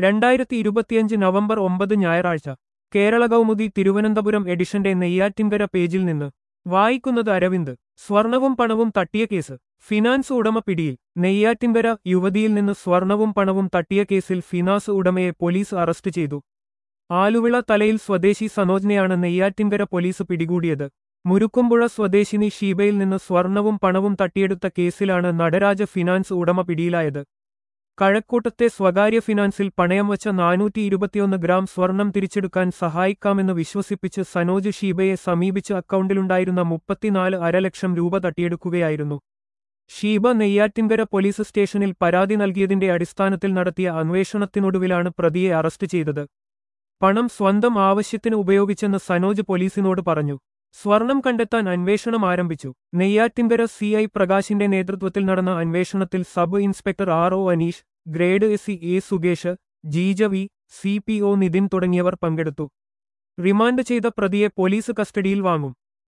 രണ്ടായിരത്തി ഇരുപത്തിയഞ്ച് നവംബർ ഒമ്പത് ഞായറാഴ്ച കേരള കൗമുദി തിരുവനന്തപുരം എഡിഷന്റെ നെയ്യാറ്റിൻകര പേജിൽ നിന്ന് വായിക്കുന്നത് അരവിന്ദ് സ്വർണവും പണവും തട്ടിയ കേസ് ഫിനാൻസ് ഉടമ പിടിയിൽ നെയ്യാറ്റിൻകര യുവതിയിൽ നിന്ന് സ്വർണവും പണവും തട്ടിയ കേസിൽ ഫിനാൻസ് ഉടമയെ പോലീസ് അറസ്റ്റ് ചെയ്തു ആലുവിള തലയിൽ സ്വദേശി സനോജിനെയാണ് നെയ്യാറ്റിൻകര പോലീസ് പിടികൂടിയത് മുരുക്കുമ്പുഴ സ്വദേശിനി ഷീബയിൽ നിന്ന് സ്വർണവും പണവും തട്ടിയെടുത്ത കേസിലാണ് നടരാജ ഫിനാൻസ് ഉടമ പിടിയിലായത് കഴക്കൂട്ടത്തെ സ്വകാര്യ ഫിനാൻസിൽ പണയം വച്ച നാനൂറ്റി ഇരുപത്തിയൊന്ന് ഗ്രാം സ്വർണം തിരിച്ചെടുക്കാൻ സഹായിക്കാമെന്ന് വിശ്വസിപ്പിച്ച് സനോജ് ഷീബയെ സമീപിച്ച് അക്കൗണ്ടിലുണ്ടായിരുന്ന മുപ്പത്തിനാല് അരലക്ഷം രൂപ തട്ടിയെടുക്കുകയായിരുന്നു ഷീബ നെയ്യാറ്റിൻകര പോലീസ് സ്റ്റേഷനിൽ പരാതി നൽകിയതിന്റെ അടിസ്ഥാനത്തിൽ നടത്തിയ അന്വേഷണത്തിനൊടുവിലാണ് പ്രതിയെ അറസ്റ്റ് ചെയ്തത് പണം സ്വന്തം ആവശ്യത്തിന് ഉപയോഗിച്ചെന്ന് സനോജ് പോലീസിനോട് പറഞ്ഞു സ്വർണം കണ്ടെത്താൻ അന്വേഷണം ആരംഭിച്ചു നെയ്യാറ്റിൻകര സി ഐ പ്രകാശിന്റെ നേതൃത്വത്തിൽ നടന്ന അന്വേഷണത്തിൽ sub inspector R O Aneesh grade S C A Sukesh Jeeja V C P O Nithin തുടങ്ങിയവർ പങ്കെടുത്തു റിമാൻഡ് ചെയ്ത പ്രതിയെ പോലീസ് കസ്റ്റഡിയിൽ വാങ്ങും